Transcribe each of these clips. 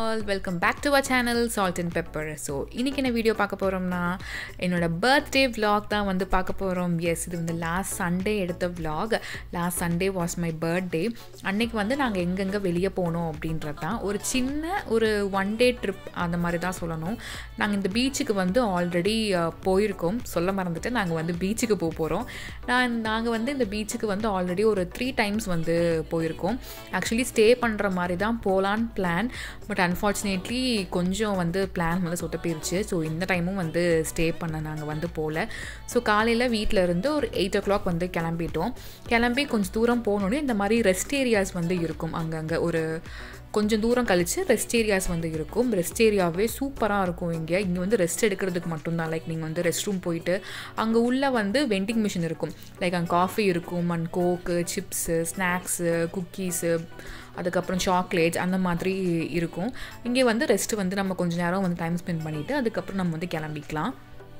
all welcome back to our channel salt and pepper so இன்றைக்கி என்ன video பார்க்க போகிறோம்னா என்னோடய பர்த்டே vlog தான் வந்து பார்க்க போகிறோம் எஸ் இது வந்து லாஸ்ட் சண்டே எடுத்த vlog last Sunday was my birthday அன்னைக்கு வந்து நாங்கள் எங்கெங்கே வெளியே போனோம் அப்படின்றது தான் ஒரு சின்ன ஒரு ஒன் டே ட்ரிப் அந்த மாதிரி தான் சொல்லணும் நாங்கள் இந்த பீச்சுக்கு வந்து ஆல்ரெடி போயிருக்கோம் சொல்ல மறந்துட்டு நாங்கள் வந்து பீச்சுக்கு போக போகிறோம் நான் நாங்கள் வந்து இந்த பீச்சுக்கு வந்து ஆல்ரெடி ஒரு த்ரீ டைம்ஸ் வந்து போயிருக்கோம் ஆக்சுவலி ஸ்டே பண்ணுற மாதிரி தான் போகலான்னு பிளான் பட் அன்ஃபார்ச்சுனேட்லி கொஞ்சம் வந்து பிளான் வந்து சொத்த போயிருச்சு ஸோ இந்த டைமும் வந்து ஸ்டே பண்ண நாங்கள் வந்து போகல ஸோ காலையில் வீட்டில் இருந்து ஒரு எயிட் ஓ கிளாக் வந்து கிளம்பிட்டோம் கிளம்பி கொஞ்சம் தூரம் போனோடனே இந்த மாதிரி ரெஸ்ட் ஏரியாஸ் வந்து இருக்கும் அங்கங்கே ஒரு கொஞ்சம் தூரம் கழித்து ரெஸ்ட் ஏரியாஸ் வந்து இருக்கும் ரெஸ்ட் ஏரியாவே சூப்பராக இருக்கும் இங்கே இங்கே வந்து ரெஸ்ட் எடுக்கிறதுக்கு மட்டும்தான் லைக் நீங்கள் வந்து ரெஸ்ட் ரூம் போயிட்டு அங்கே உள்ளே வந்து வெண்டிங் மிஷின் இருக்கும் லைக் அங்கே காஃபி இருக்கும் and coke chips snacks cookies அதுக்கப்புறம் சாக்லேட்ஸ் அந்த மாதிரி இருக்கும் இங்கே வந்து ரெஸ்ட்டு வந்து நம்ம கொஞ்ச நேரம் வந்து டைம் ஸ்பெண்ட் பண்ணிவிட்டு அதுக்கப்புறம் நம்ம வந்து கிளம்பிக்கலாம்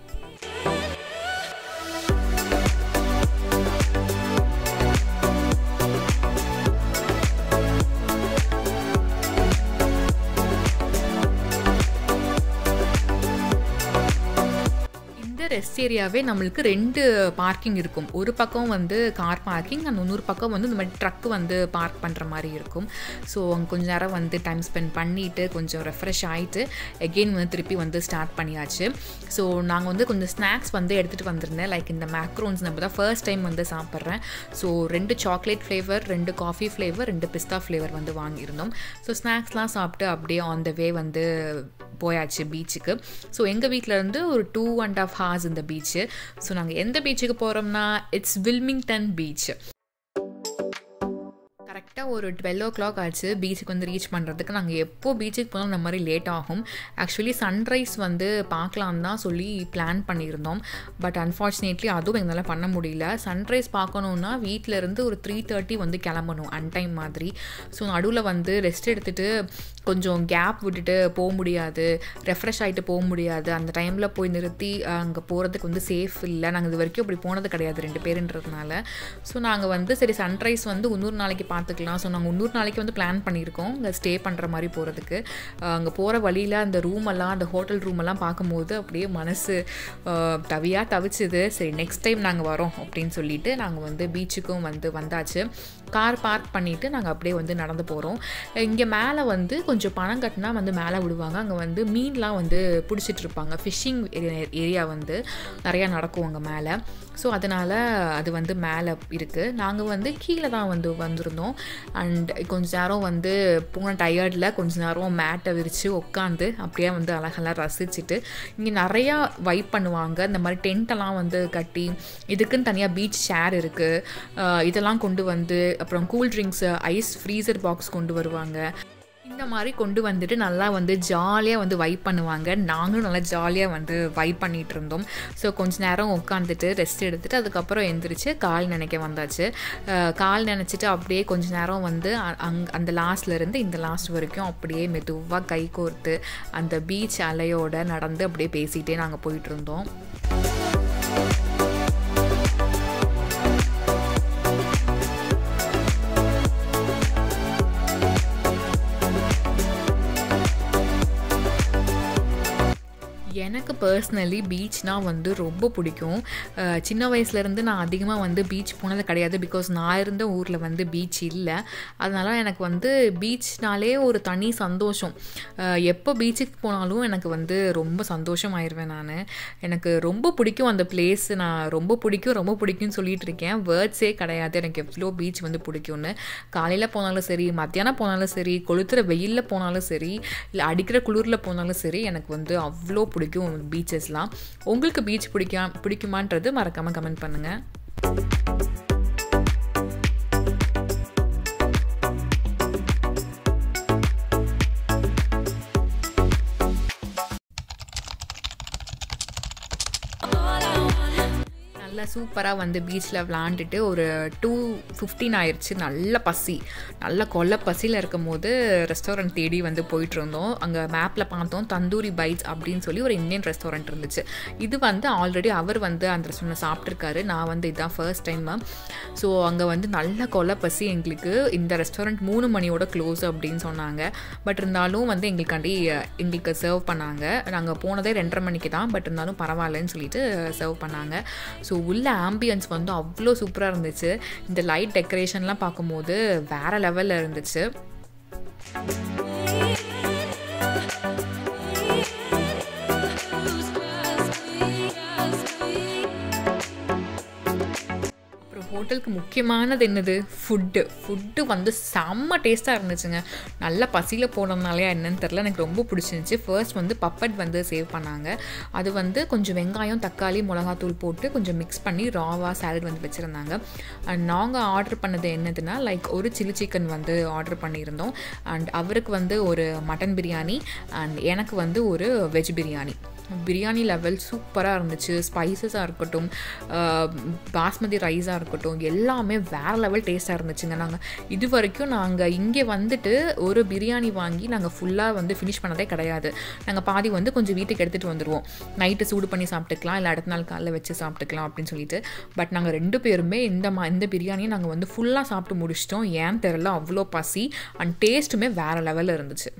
இந்த ரெஸ்ட் ஏரியாவே நம்மளுக்கு ரெண்டு பார்க்கிங் இருக்கும் ஒரு பக்கம் வந்து கார் பார்க்கிங் அண்ட் இன்னொரு பக்கம் வந்து இந்த மாதிரி ட்ரக் வந்து பார்க் பண்ணுற மாதிரி இருக்கும் ஸோ அங்கே கொஞ்ச நேரம் வந்து டைம் ஸ்பெண்ட் பண்ணிவிட்டு கொஞ்சம் ரெஃப்ரெஷ் ஆகிட்டு எகெயின் வந்து திருப்பி வந்து ஸ்டார்ட் பண்ணியாச்சு ஸோ நாங்கள் வந்து கொஞ்சம் ஸ்நாக்ஸ் வந்து எடுத்துகிட்டு வந்திருந்தேன் லைக் இந்த மேக்ரோன்ஸ் நம்ம தான் ஃபர்ஸ்ட் டைம் வந்து சாப்பிட்றேன் ஸோ ரெண்டு சாக்லேட் ஃப்ளேவர் ரெண்டு காஃபி ஃப்ளேவர் ரெண்டு பிஸ்தா ஃப்ளேவர் வந்து வாங்கியிருந்தோம் ஸோ ஸ்நாக்ஸ்லாம் சாப்பிட்டு அப்படியே ஆன் த வே வந்து போயாச்சு பீச்சுக்கு ஸோ எங்கள் வீட்டிலேருந்து ஒரு டூ அண்ட் ஆஃப் ஹார்ஸ் இந்த பீச்சு ஸோ நாங்கள் எந்த பீச்சுக்கு போகிறோம்னா இட்ஸ் வில்மிங்டன் பீச் கரெக்டாக ஒரு டுவெல் ஓ கிளாக் ஆச்சு பீச்சுக்கு வந்து ரீச் பண்ணுறதுக்கு நாங்கள் எப்போ பீச்சுக்கு போனாலும் இந்த மாதிரி லேட் ஆகும் ஆக்சுவலி சன்ரைஸ் வந்து பார்க்கலாம் தான் சொல்லி பிளான் பண்ணியிருந்தோம் பட் அன்ஃபார்ச்சுனேட்லி அதுவும் எங்களால் பண்ண முடியல சன்ரைஸ் பார்க்கணுன்னா வீட்டில் இருந்து ஒரு த்ரீ தேர்ட்டி வந்து கிளம்பணும் அன்டைம் மாதிரி ஸோ நடுவில் வந்து ரெஸ்ட் எடுத்துகிட்டு கொஞ்சம் கேப் விட்டுட்டு போக முடியாது ரெஃப்ரெஷ் ஆகிட்டு போக முடியாது அந்த டைமில் போய் நிறுத்தி அங்கே போகிறதுக்கு வந்து சேஃப் இல்லை நாங்கள் இது வரைக்கும் அப்படி போனது கிடையாது ரெண்டு பேருன்றதுனால ஸோ நாங்கள் வந்து சரி சன்ரைஸ் வந்து இன்னொரு நாளைக்கு பார்த்துக்கலாம் ஸோ நாங்கள் இன்னொரு நாளைக்கு வந்து பிளான் பண்ணியிருக்கோம் இங்கே ஸ்டே பண்ணுற மாதிரி போகிறதுக்கு அங்கே போகிற வழியில் அந்த ரூம் எல்லாம் அந்த ஹோட்டல் ரூம் எல்லாம் பார்க்கும்போது அப்படியே மனசு தவியாக தவிச்சுது சரி நெக்ஸ்ட் டைம் நாங்கள் வரோம் அப்படின்னு சொல்லிட்டு நாங்கள் வந்து பீச்சுக்கும் வந்து வந்தாச்சு கார் பார்க் பண்ணிவிட்டு நாங்கள் அப்படியே வந்து நடந்து போகிறோம் இங்கே மேலே வந்து கொஞ்சம் பணம் கட்டினா வந்து மேலே விடுவாங்க அங்கே வந்து மீன்லாம் வந்து பிடிச்சிட்டு இருப்பாங்க ஃபிஷ்ஷிங் ஏரியா வந்து நிறையா நடக்கும் அங்கே மேலே ஸோ அதனால் அது வந்து மேலே இருக்குது நாங்கள் வந்து கீழே தான் வந்து வந்திருந்தோம் அண்ட் கொஞ்ச நேரம் வந்து போன டயர்டில் கொஞ்ச நேரம் மேட்டை விரித்து உட்காந்து அப்படியே வந்து அழகெல்லாம் ரசிச்சுட்டு இங்கே நிறையா வைப் பண்ணுவாங்க இந்த மாதிரி டென்ட்டெல்லாம் வந்து கட்டி இதுக்குன்னு தனியாக பீச் ஷேர் இருக்குது இதெல்லாம் கொண்டு வந்து அப்புறம் cool drinks ice freezer box கொண்டு வருவாங்க இந்த மாதிரி கொண்டு வந்துட்டு நல்லா வந்து ஜாலியாக வந்து வைப் பண்ணுவாங்க நாங்களும் நல்லா ஜாலியாக வந்து வைப் பண்ணிகிட்டு இருந்தோம் ஸோ கொஞ்ச நேரம் உட்காந்துட்டு ரெஸ்ட் எடுத்துகிட்டு அதுக்கப்புறம் எந்திரிச்சு கால் நினைக்க வந்தாச்சு கால் நினச்சிட்டு அப்படியே கொஞ்ச நேரம் வந்து அங் அந்த லாஸ்ட்லேருந்து இந்த லாஸ்ட் வரைக்கும் அப்படியே மெதுவாக கை கோர்த்து அந்த பீச் அலையோட நடந்து அப்படியே பேசிகிட்டே நாங்கள் போயிட்டு இருந்தோம் எனக்கு பர்சனலி பீச்னால் வந்து ரொம்ப பிடிக்கும் சின்ன வயசுலேருந்து நான் அதிகமாக வந்து பீச் போனது கிடையாது பிகாஸ் நான் இருந்த ஊரில் வந்து பீச் இல்லை அதனால் எனக்கு வந்து பீச்னாலே ஒரு தனி சந்தோஷம் எப்போ பீச்சுக்கு போனாலும் எனக்கு வந்து ரொம்ப சந்தோஷம் ஆயிடுவேன் நான் எனக்கு ரொம்ப பிடிக்கும் அந்த பிளேஸ் நான் ரொம்ப பிடிக்கும் ரொம்ப பிடிக்கும்னு சொல்லிட்டு இருக்கேன் வேர்ட்ஸே கிடையாது எனக்கு எவ்வளோ பீச் வந்து பிடிக்கும்னு காலையில் போனாலும் சரி மத்தியானம் போனாலும் சரி கொளுத்துற வெயிலில் போனாலும் சரி இல்லை அடிக்கிற குளிரில் போனாலும் சரி எனக்கு வந்து அவ்வளோ பிடிக்கும் பீச்சஸ்லாம் உங்களுக்கு பீச் பிடிக்கா பிடிக்குமான்றது மறக்காமல் கமெண்ட் பண்ணுங்கள் நல்லா சூப்பராக வந்து பீச்சில் விளாண்டுட்டு ஒரு டூ ஃபிஃப்டீன் ஆயிடுச்சு நல்ல பசி நல்ல கொல்ல பசியில் இருக்கும் போது ரெஸ்டாரண்ட் தேடி வந்து போயிட்டு இருந்தோம் அங்கே மேப்பில் பார்த்தோம் தந்தூரி பைட்ஸ் அப்படின்னு சொல்லி ஒரு இந்தியன் ரெஸ்டாரண்ட் இருந்துச்சு இது வந்து ஆல்ரெடி அவர் வந்து அந்த ரெஸ்டாரண்ட் சாப்பிட்ருக்காரு நான் வந்து இதுதான் ஃபர்ஸ்ட் டைம் ஸோ அங்கே வந்து நல்ல கொல்ல பசி எங்களுக்கு இந்த ரெஸ்டாரண்ட் மூணு மணியோட க்ளோஸ் அப்படின்னு சொன்னாங்க பட் இருந்தாலும் வந்து எங்களுக்காண்டி எங்களுக்கு சர்வ் பண்ணாங்க நாங்கள் போனதே ரெண்டரை மணிக்கு தான் பட் இருந்தாலும் பரவாயில்லன்னு சொல்லிட்டு சர்வ் பண்ணாங்க ஸோ உள்ள ஆம்பியன்ஸ் வந்து அவ்வளோ சூப்பராக இருந்துச்சு இந்த லைட் டெக்கரேஷன்லாம் பார்க்கும்போது வேறு லெவலில் இருந்துச்சு ஹோட்டலுக்கு முக்கியமானது என்னது ஃபுட்டு ஃபுட்டு வந்து செம்ம டேஸ்ட்டாக இருந்துச்சுங்க நல்ல பசியில் போனதுனாலே என்னன்னு தெரில எனக்கு ரொம்ப பிடிச்சிருந்துச்சி ஃபர்ஸ்ட் வந்து பப்பட் வந்து சேவ் பண்ணாங்க அது வந்து கொஞ்சம் வெங்காயம் தக்காளி மிளகாத்தூள் போட்டு கொஞ்சம் மிக்ஸ் பண்ணி ராவாக சாலட் வந்து வச்சுருந்தாங்க அண்ட் நாங்கள் ஆர்டர் பண்ணது என்னதுன்னா லைக் ஒரு சில்லி சிக்கன் வந்து ஆர்டர் பண்ணியிருந்தோம் அண்ட் அவருக்கு வந்து ஒரு மட்டன் பிரியாணி அண்ட் எனக்கு வந்து ஒரு வெஜ் பிரியாணி பிரியாணி லெவல் சூப்பராக இருந்துச்சு ஸ்பைசஸாக இருக்கட்டும் பாஸ்மதி ரைஸாக இருக்கட்டும் எல்லாமே வேறு லெவல் டேஸ்ட்டாக இருந்துச்சுங்க நாங்கள் இது வரைக்கும் நாங்கள் இங்கே வந்துட்டு ஒரு பிரியாணி வாங்கி நாங்கள் ஃபுல்லாக வந்து ஃபினிஷ் பண்ணதே கிடையாது நாங்கள் பாதி வந்து கொஞ்சம் வீட்டுக்கு எடுத்துகிட்டு வந்துடுவோம் நைட்டு சூடு பண்ணி சாப்பிட்டுக்கலாம் இல்லை அடுத்த நாள் காலைல வச்சு சாப்பிட்டுக்கலாம் அப்படின்னு சொல்லிட்டு பட் நாங்கள் ரெண்டு பேருமே இந்த மா இந்த பிரியாணியை நாங்கள் வந்து ஃபுல்லாக சாப்பிட்டு முடிச்சிட்டோம் ஏன் தெரில அவ்வளோ பசி அண்ட் டேஸ்ட்டுமே வேறு லெவலில் இருந்துச்சு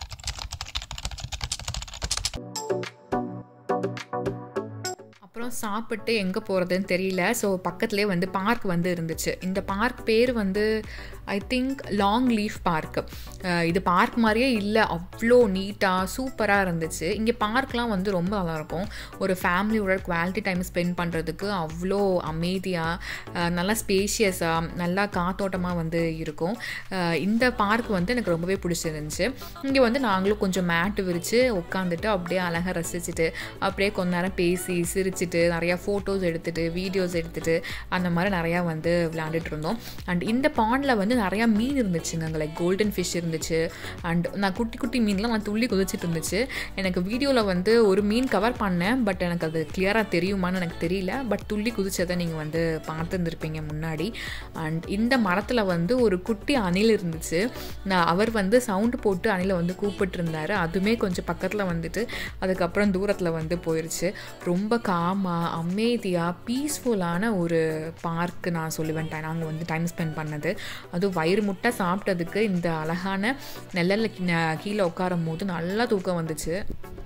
அப்புறம் சாப்பிட்டு எங்கே போகிறதுன்னு தெரியல ஸோ பக்கத்துலேயே வந்து பார்க் வந்து இருந்துச்சு இந்த பார்க் பேர் வந்து I think Long Leaf Park இது பார்க் மாதிரியே இல்லை அவ்வளோ நீட்டாக சூப்பராக இருந்துச்சு இங்கே பார்க்லாம் வந்து ரொம்ப நல்லாயிருக்கும் ஒரு ஃபேமிலியோட குவாலிட்டி டைம் ஸ்பெண்ட் பண்ணுறதுக்கு அவ்வளோ அமைதியாக நல்லா ஸ்பேஷியஸாக நல்லா காத்தோட்டமாக வந்து இருக்கும் இந்த பார்க் வந்து எனக்கு ரொம்பவே பிடிச்சிருந்துச்சு இங்கே வந்து நாங்களும் கொஞ்சம் மேட்டு விரித்து உட்காந்துட்டு அப்படியே அழகாக ரசிச்சுட்டு அப்படியே கொஞ்ச நேரம் பேசி சிரிச்சுட்டு நிறையா ஃபோட்டோஸ் எடுத்துகிட்டு வீடியோஸ் எடுத்துகிட்டு அந்த மாதிரி நிறையா வந்து விளையாண்டுட்டு இருந்தோம் அண்ட் இந்த பாண்டில் வந்து நிறையா மீன் இருந்துச்சுங்க அங்கே லைக் கோல்டன் ஃபிஷ் இருந்துச்சு அண்ட் நான் குட்டி குட்டி மீன்லாம் நான் துள்ளி குதிச்சிட்டு இருந்துச்சு எனக்கு வீடியோவில் வந்து ஒரு மீன் கவர் பண்ணேன் பட் எனக்கு அது கிளியராக தெரியுமான்னு எனக்கு தெரியல பட் துள்ளி குதிச்சதை நீங்கள் வந்து பார்த்துருந்துருப்பீங்க முன்னாடி அண்ட் இந்த மரத்தில் வந்து ஒரு குட்டி அணில் இருந்துச்சு நான் அவர் வந்து சவுண்டு போட்டு அணிலை வந்து கூப்பிட்டு இருந்தார் அதுவுமே கொஞ்சம் பக்கத்தில் வந்துட்டு அதுக்கப்புறம் தூரத்தில் வந்து போயிடுச்சு ரொம்ப காமாக அமைதியாக பீஸ்ஃபுல்லான ஒரு பார்க்கு நான் சொல்லுவேன் நாங்கள் வந்து டைம் ஸ்பெண்ட் பண்ணது அதுவும் வயிறு முட்டை சாப்பிட்டதுக்கு இந்த அழகான நெல்லில் கீழே உட்காரும் போது நல்லா தூக்கம் வந்துச்சு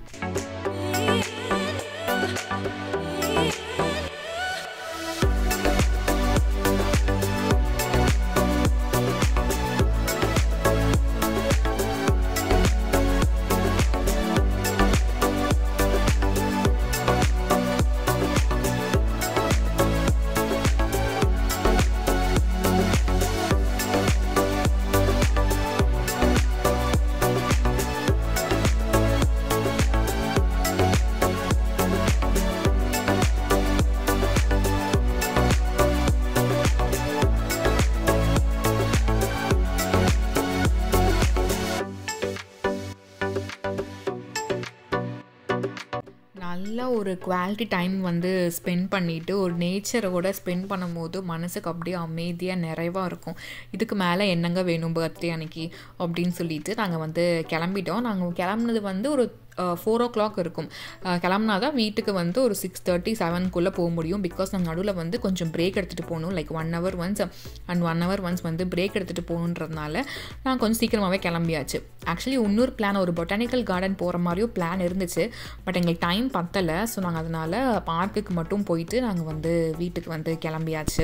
நல்ல ஒரு குவாலிட்டி டைம் வந்து ஸ்பெண்ட் பண்ணிவிட்டு ஒரு நேச்சரோட ஸ்பெண்ட் பண்ணும்போது மனசுக்கு அப்படியே அமைதியாக நிறைவாக இருக்கும் இதுக்கு மேலே என்னங்க வேணும் பர்த்டே அன்னைக்கு அப்படின்னு சொல்லிட்டு நாங்கள் வந்து கிளம்பிட்டோம் நாங்கள் கிளம்புனது வந்து ஒரு ஃபோர் ஓ கிளாக் இருக்கும் கிளம்புனா தான் வீட்டுக்கு வந்து ஒரு சிக்ஸ் தேர்ட்டி செவனுக்குள்ளே போக முடியும் பிகாஸ் நம்ம நடுவில் வந்து கொஞ்சம் பிரேக் எடுத்துகிட்டு போகணும் like one hour once and one hour once வந்து பிரேக் எடுத்துகிட்டு போகணுன்றதுனால நான் கொஞ்சம் சீக்கிரமாகவே கிளம்பியாச்சு ஆக்சுவலி இன்னொரு பிளான் ஒரு பொட்டானிக்கல் கார்டன் போகிற மாதிரியும் பிளான் இருந்துச்சு பட் எங்களுக்கு டைம் பத்தலை ஸோ நாங்கள் அதனால் பார்க்குக்கு மட்டும் போயிட்டு நாங்கள் வந்து வீட்டுக்கு வந்து கிளம்பியாச்சு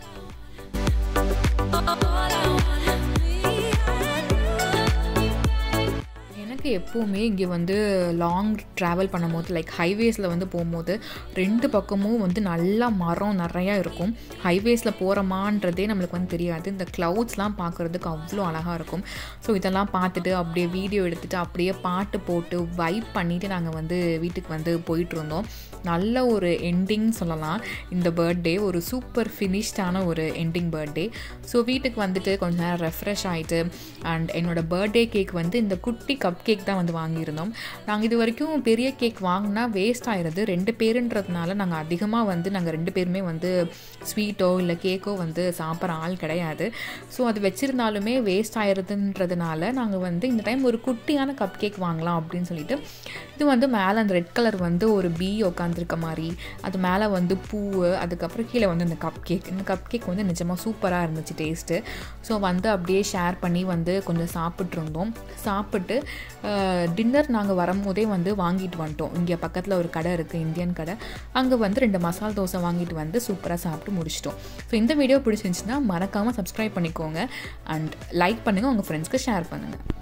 எனக்கு எப்போவுமே இங்கே வந்து லாங் ட்ராவல் பண்ணும்போது லைக் ஹைவேஸில் வந்து போகும்போது ரெண்டு பக்கமும் வந்து நல்லா மரம் நிறையா இருக்கும் ஹைவேஸில் போகிறோமான்றதே நம்மளுக்கு வந்து தெரியாது இந்த க்ளவுட்ஸ்லாம் பார்க்குறதுக்கு அவ்வளோ அழகாக இருக்கும் ஸோ இதெல்லாம் பார்த்துட்டு அப்படியே வீடியோ எடுத்துகிட்டு அப்படியே பாட்டு போட்டு வைப் பண்ணிவிட்டு நாங்கள் வந்து வீட்டுக்கு வந்து போயிட்டு இருந்தோம் நல்ல ஒரு எண்டிங் சொல்லலாம் இந்த பர்த்டே ஒரு சூப்பர் ஃபினிஷ்டான ஒரு எண்டிங் பர்த்டே ஸோ வீட்டுக்கு வந்துட்டு கொஞ்ச நேரம் ரெஃப்ரெஷ் ஆகிட்டு அண்ட் என்னோடய பர்த்டே கேக் வந்து இந்த குட்டி கப் கேக் கேக் தான் வந்து வாங்கியிருந்தோம் நாங்கள் இது வரைக்கும் பெரிய கேக் வாங்கினா வேஸ்ட் ஆயிடுது ரெண்டு பேருன்றதுனால நாங்கள் அதிகமாக வந்து நாங்கள் ரெண்டு பேருமே வந்து ஸ்வீட்டோ இல்லை கேக்கோ வந்து சாப்பிட்ற ஆள் கிடையாது ஸோ அது வச்சுருந்தாலுமே வேஸ்ட் ஆயிடுதுன்றதுனால நாங்கள் வந்து இந்த டைம் ஒரு குட்டியான கப் கேக் வாங்கலாம் அப்படின்னு சொல்லிட்டு இது வந்து மேலே அந்த ரெட் கலர் வந்து ஒரு பீ உட்காந்துருக்க மாதிரி அது மேலே வந்து பூ அதுக்கப்புறம் கீழே வந்து இந்த கப் கேக் இந்த கப் கேக் வந்து நிஜமாக சூப்பராக இருந்துச்சு டேஸ்ட்டு ஸோ வந்து அப்படியே ஷேர் பண்ணி வந்து கொஞ்சம் சாப்பிட்ருந்தோம் சாப்பிட்டு டின்னர் நாங்கள் வரும்போதே வந்து வாங்கிட்டு வந்துட்டோம் இங்கே பக்கத்தில் ஒரு கடை இருக்குது இந்தியன் கடை அங்கே வந்து ரெண்டு மசால் தோசை வாங்கிட்டு வந்து சூப்பராக சாப்பிட்டு முடிச்சிட்டோம் ஸோ இந்த வீடியோ பிடிச்சிருந்துச்சுன்னா மறக்காமல் சப்ஸ்கிரைப் பண்ணிக்கோங்க அண்ட் லைக் பண்ணுங்கள் உங்கள் ஃப்ரெண்ட்ஸ்க்கு ஷேர் பண்ணுங்கள்